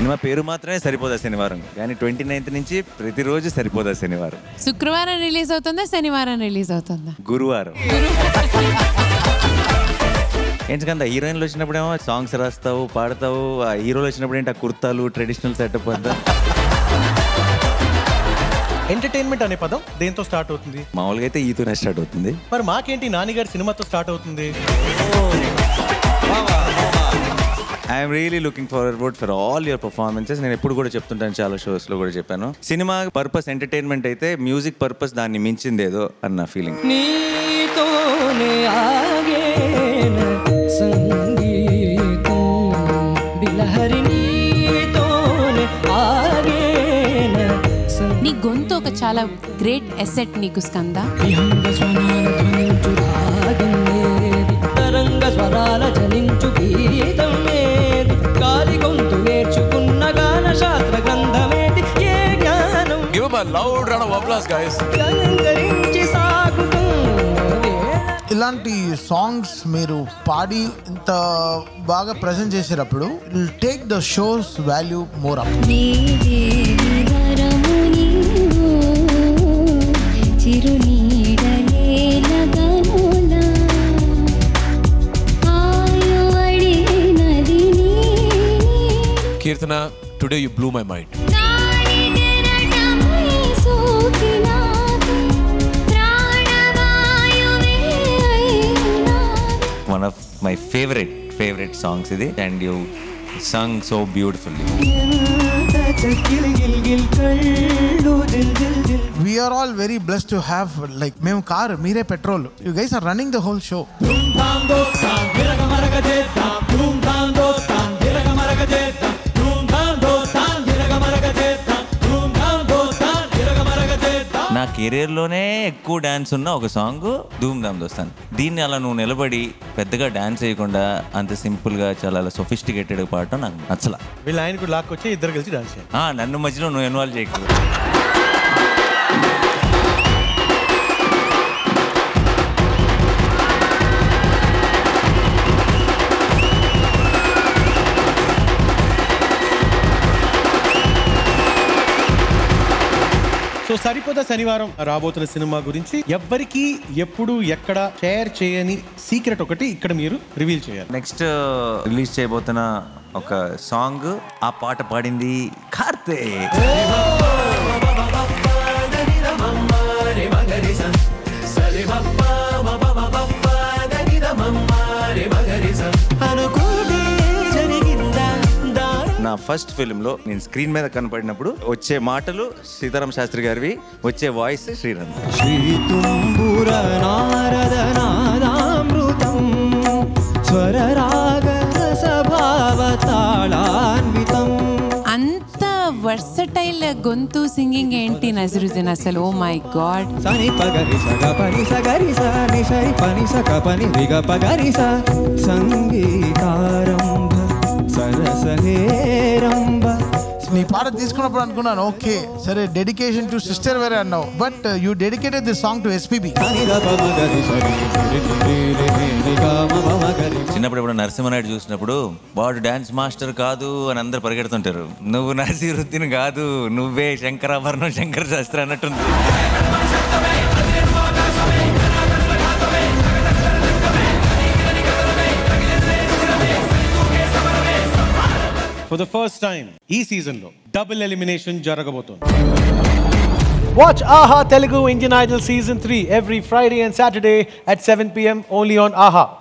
Cinema పేరు మాత్రమే సరిపోదా శనివారం కానీ ట్వంటీ నైన్త్ నుంచి ప్రతిరోజు సరిపోదా శనివారం శుక్రవారం రిలీజ్ అవుతుందా శనివారం రిలీజ్ అవుతుందా గురువారం ఎందుకంటే హీరోయిన్లు వచ్చినప్పుడేమో సాంగ్స్ రాస్తావు పాడతావు ఆ హీరోలు వచ్చినప్పుడు ఏంటి ఆ కుర్తాలు ట్రెడిషనల్ సెటప్ అంతా ఎంటర్టైన్మెంట్ అనే పదం దేంతో స్టార్ట్ అవుతుంది మామూలుగా అయితే ఈతోనే స్టార్ట్ అవుతుంది మరి మాకేంటి నానిగారి సినిమాతో స్టార్ట్ అవుతుంది I'm really looking forward for all your performances నేను ఎప్పుడు కూడా చెప్తుంటాను చాలా షోస్లో కూడా చెప్పాను సినిమా పర్పస్ ఎంటర్టైన్మెంట్ అయితే మ్యూజిక్ పర్పస్ దాన్ని మించిందేదో అన్న ఫీలింగ్ నీతోనే ఆగేన సంగీతం బిలహరి నీతోనే ఆగేన నీ గొంతు ఒక చాలా గ్రేట్ ఎసెట్ నీకు స్కంద విహంగ స్వరాల ధ్వనించు రాగం ఏది తరంగ స్వరాల జనించు గీతం ఏది గాలి గొంతు నేర్చుకున్న గాన శాస్త్ర గ్రంథమేది ఏ జ్ఞానం Give him a loud round of applause, guys. అలంకరించి సాగుతున్నదే ఇలాంటి సాంగ్స్ మీరు పాడి ఇంత బాగా ప్రజెంట్ చేసేటప్పుడు take the shows value more up చిరునీడలేలగనులా ఆయువడి నదిని Kirtana, today you blew my mind. నాడిదెరటమై సోకినాది ప్రాణవాయువే అయినాది one of my favourite favourite songs ఇది and you sung so beautifully గిల్ గిల్ గిల్ కళ్ళు దిల్ దిల్ దిల్ we are all very bless to have like మేము కార్ మీరే petrol you guys are running the whole show నా కెరీర్లోనే ఎక్కువ డ్యాన్స్ ఉన్న ఒక సాంగ్ ధూమ్ ధామ్ దోస్తాను దీన్ని అలా నువ్వు నిలబడి పెద్దగా డ్యాన్స్ చేయకుండా అంత సింపుల్గా చాలా అలా సొఫిస్టికేటెడ్ పాడటం నాకు నచ్చల వీళ్ళు ఆయన కూడా లాక్కొచ్చి ఇద్దరు కలిసి డాన్స్ చేయాలి ఆ, నన్ను మధ్యలో నువ్వు ఇన్వాల్వ్ చేయకు సో సరిపోదా శనివారం రాబోతున్న సినిమా గురించి ఎవ్వరికి ఎప్పుడు ఎక్కడ షేర్ చేయని సీక్రెట్ ఒకటి ఇక్కడ మీరు రివీల్ చేయాలి నెక్స్ట్ రిలీజ్ చేయబోతున్న ఒక సాంగ్ ఆ పాట పాడింది కార్తే అనుకుంటే జరిగిందా దారి నా ఫస్ట్ ఫిల్మ్లో నేను స్క్రీన్ మీద కనపడినప్పుడు వచ్చే మాటలు సీతారాం శాస్త్రి గారివి వచ్చే వాయిస్ శ్రీరంత్ శ్రీతుంబుర నారద నాదామృతం స్వరరాగ రసభావ తాళాన్వితం అంత వర్సటైల్ గొంతు సింగింగ్ ఏంటి నజరుద్దీన్ అసలు ఓ మై గాడ్ సని పగరి సగ పని సగరి స ని సరి పని సగ పని రిగ పగరి స సంగీతారంభ సరసహేరంభ నీ పాట తీసుకున్నప్పుడు అనుకున్నాను ఓకే సరే డెడికేషన్ టు సిస్టర్ వేరే అన్నావు but you dedicated this song to SPB సని ద ప మగరి సరి రి రి రి రి రి గ మ ప మగరి చిన్నప్పుడు ఎప్పుడు నరసింహనాయుడు చూసినప్పుడు వాడు డాన్స్ మాస్టర్ కాదు అని అందరు పరిగెడుతుంటారు నువ్వు నరసింహుద్దీన్ కాదు నువ్వే శంకరాభరణం శంకర శాస్త్రి అన్నట్టుంది ఫర్ ద ఫస్ట్ టైం ఈ సీజన్ లో డబుల్ ఎలిమినేషన్ జరగబోతోంది Watch AHA Telugu Indian Idol Season 3 every Friday and Saturday at 7 p.m. only on AHA.